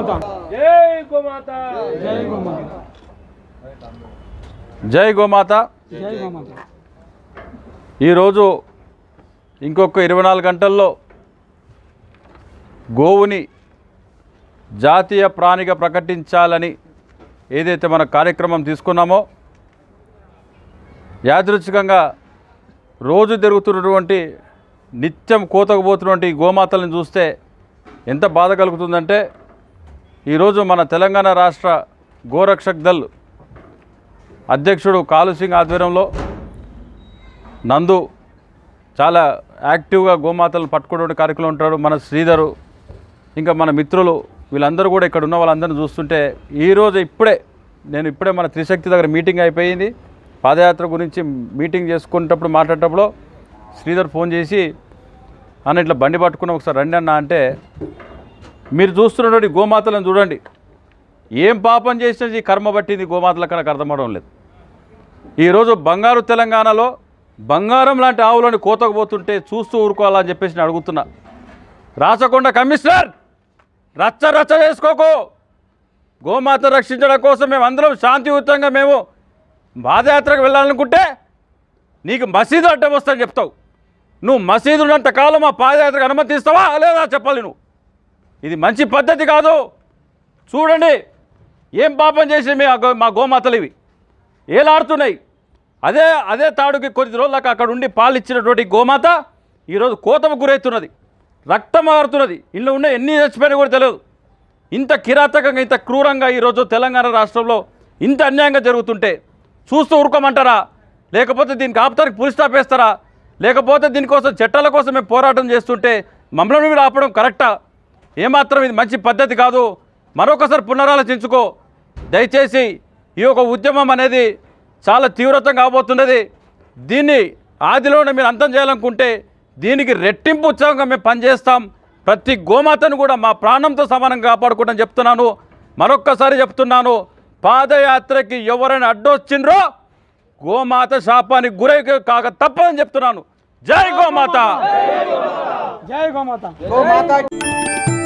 గోమాత జై గోమాత జై గోమాత జై గోమాత జై గోమాత ఈరోజు ఇంకొక ఇరవై నాలుగు గంటల్లో గోవుని జాతీయ ప్రాణిగా ప్రకటించాలని ఏదైతే మన కార్యక్రమం తీసుకున్నామో యాదృచ్ఛికంగా రోజు జరుగుతున్నటువంటి నిత్యం కోతకు పోతున్నటువంటి ఈ గోమాతలను చూస్తే ఎంత బాధ కలుగుతుందంటే ఈరోజు మన తెలంగాణ రాష్ట్ర గోరక్షక్ దళ్ అధ్యక్షుడు కాలు సింగ్ ఆధ్వర్యంలో నందు చాలా యాక్టివ్గా గోమాతలను పట్టుకునే కార్యక్రమం ఉంటాడు మన శ్రీధరు ఇంకా మన మిత్రులు వీళ్ళందరూ కూడా ఇక్కడ ఉన్న వాళ్ళందరినీ చూస్తుంటే ఈరోజు ఇప్పుడే నేను ఇప్పుడే మన త్రిశక్తి దగ్గర మీటింగ్ అయిపోయింది పాదయాత్ర గురించి మీటింగ్ చేసుకునేటప్పుడు మాట్లాడేటప్పుడు శ్రీధర్ ఫోన్ చేసి అన్న ఇట్లా బండి పట్టుకుని ఒకసారి రండి అన్న అంటే మీరు చూస్తున్నటువంటి గోమాతలను చూడండి ఏం పాపం చేసినది ఈ కర్మ పట్టింది గోమాతలకు నాకు అర్థం అవడం లేదు ఈరోజు బంగారు తెలంగాణలో బంగారం లాంటి ఆవులను కోతకు పోతుంటే చూస్తూ ఊరుకోవాలని చెప్పేసి నేను అడుగుతున్నా రాచకొండ కమిషనర్ రచ్చ రచ్చ చేసుకోకు గోమాత రక్షించడం కోసం మేము అందరం శాంతియుతంగా మేము పాదయాత్రకు వెళ్ళాలనుకుంటే నీకు మసీదు అడ్డం వస్తాను చెప్తావు నువ్వు మసీదు ఉన్నంత కాలం మా పాదయాత్రకు అనుమతిస్తావా లేదా చెప్పాలి నువ్వు ఇది మంచి పద్ధతి కాదు చూడండి ఏం పాపం చేసి మీ ఆ గో- మా గోమాతలు ఇవి ఏలాడుతున్నాయి అదే అదే తాడుకి కొద్ది రోజులకు అక్కడ ఉండి పాలు ఇచ్చినటువంటి గోమాత ఈరోజు కోతకు గురవుతున్నది రక్తం మారుతున్నది ఇంట్లో ఉన్న ఎన్ని చచ్చిపోయినా కూడా తెలియదు ఇంత కిరాతకంగా ఇంత క్రూరంగా ఈరోజు తెలంగాణ రాష్ట్రంలో ఇంత అన్యాయంగా జరుగుతుంటే చూస్తూ ఊరుకోమంటారా లేకపోతే దీనికి ఆపుతానికి పులి స్టాప్ వేస్తారా లేకపోతే దీనికోసం చట్టాల కోసం మేము పోరాటం చేస్తుంటే మమ్మల్ని మీరు ఆపడం కరెక్టా ఏమాత్రం ఇది మంచి పద్ధతి కాదు మరొకసారి పునరాలోచించుకో దయచేసి ఈ యొక్క ఉద్యమం అనేది చాలా తీవ్రతం కాబోతున్నది దీన్ని ఆదిలోనే మీరు అంతం చేయాలనుకుంటే దీనికి రెట్టింపు ఉత్సాహంగా మేము పనిచేస్తాం ప్రతి గోమాతను కూడా మా ప్రాణంతో సమానంగా కాపాడుకుంటాం చెప్తున్నాను మరొక్కసారి చెప్తున్నాను పాదయాత్రకి ఎవరైనా అడ్డొచ్చిండ్రో గోమాత శాపానికి గురై కాక తప్పదని చెప్తున్నాను జై గోమాత జై గోమాత గోమాత